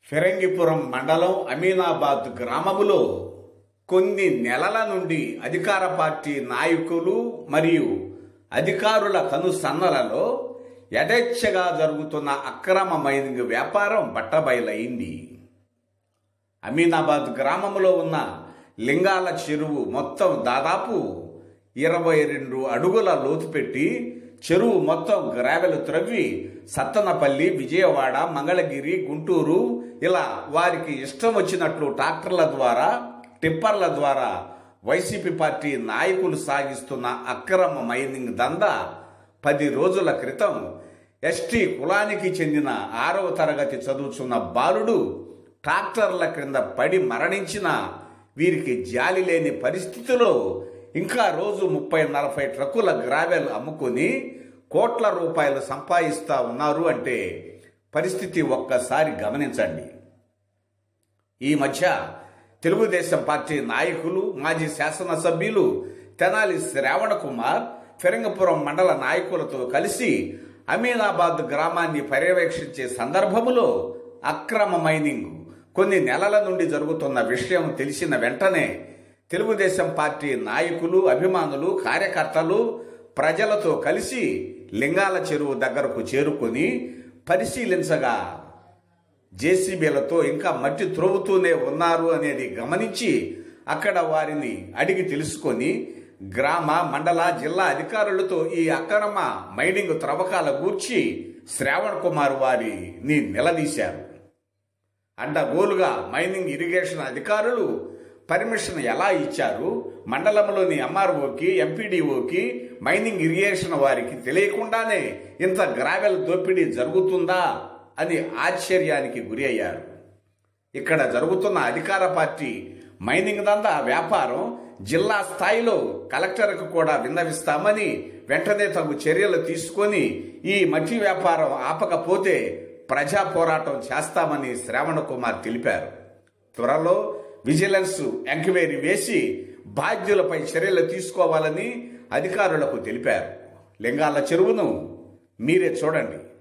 ఫిరంగిపురం మండలం అమీనాబాద్ గ్రామములో కొన్ని నెలల నుండి అధికార పార్టీ నాయకులు మరియు అధికారుల కనుసన్నలలో యథేచ్ఛగా జరుగుతున్న అక్రమ మైనింగ్ వ్యాపారం బట్టబయలైంది అమీనాబాద్ గ్రామంలో ఉన్న లింగాల చెరువు మొత్తం దాదాపు ఇరవై రెండు అడుగుల లోతు పెట్టి చెరువు మొత్తం గ్రావెలు త్రవ్వి సత్తనపల్లి విజయవాడ మంగళగిరి గుంటూరు ఇలా వారికి ఇష్టం వచ్చినట్లు ట్రాక్టర్ల ద్వారా టిప్పర్ల ద్వారా వైసీపీ పార్టీ నాయకులు సాగిస్తున్న అక్రమ మైనింగ్ దందా పది రోజుల క్రితం ఎస్టీ కులానికి చెందిన ఆరవ తరగతి చదువుతున్న బాలుడు ట్రాక్టర్ల క్రింద పడి మరణించిన వీరికి జాలి లేని పరిస్థితిలో ఇంకా రోజు ముప్పై నలభై ట్రక్కుల గ్రావెల్ అమ్ముకొని కోట్ల రూపాయలు సంపాదిస్తా ఉన్నారు అంటే పరిస్థితి ఒక్కసారి గమనించండి ఈ మధ్య తెలుగుదేశం పార్టీ నాయకులు మాజీ శాసనసభ్యులు తెనాలి శ్రావణ కుమార్ ఫిరంగపురం మండల నాయకులతో కలిసి అమీనాబాద్ గ్రామాన్ని పర్యవేక్షించే సందర్భములో అక్రమ మైనింగ్ కొన్ని నెలల నుండి జరుగుతున్న విషయం తెలిసిన వెంటనే తెలుగుదేశం పార్టీ నాయకులు అభిమానులు కార్యకర్తలు ప్రజలతో కలిసి లింగాల చెరువు దగ్గరకు చేరుకొని పరిశీలించగా జేసీబీలతో ఇంకా మట్టి త్రోవుతూనే ఉన్నారు అనేది గమనించి అక్కడ వారిని అడిగి తెలుసుకొని గ్రామ మండల జిల్లా అధికారులతో ఈ అక్రమ మైనింగ్ త్రవ్వకాల గూర్చి శ్రావణ్ కుమార్ వారిని నిలదీశారు అడ్డగోలుగా మైనింగ్ ఇరిగేషన్ అధికారులు పర్మిషన్ ఎలా ఇచ్చారు మండలంలోని ఎంఆర్ఓకి ఎంపీడీఓకి మైనింగ్ ఇరిగేషన్ వారికి తెలియకుండానే ఇంత గ్రావెల్ దోపిడీ జరుగుతుందా అని ఆశ్చర్యానికి గురి అయ్యారు ఇక్కడ జరుగుతున్న అధికార పార్టీ మైనింగ్ దందా వ్యాపారం జిల్లా స్థాయిలో కలెక్టర్కు కూడా విన్నవిస్తామని వెంటనే తగు చర్యలు తీసుకొని ఈ మట్టి వ్యాపారం ఆపకపోతే ప్రజా పోరాటం చేస్తామని శ్రావణ కుమార్ తెలిపారు త్వరలో విజిలెన్స్ ఎంక్వైరీ వేసి బాధ్యులపై చర్యలు తీసుకోవాలని అధికారులకు తెలిపారు లింగాల చెరువును మీరే చూడండి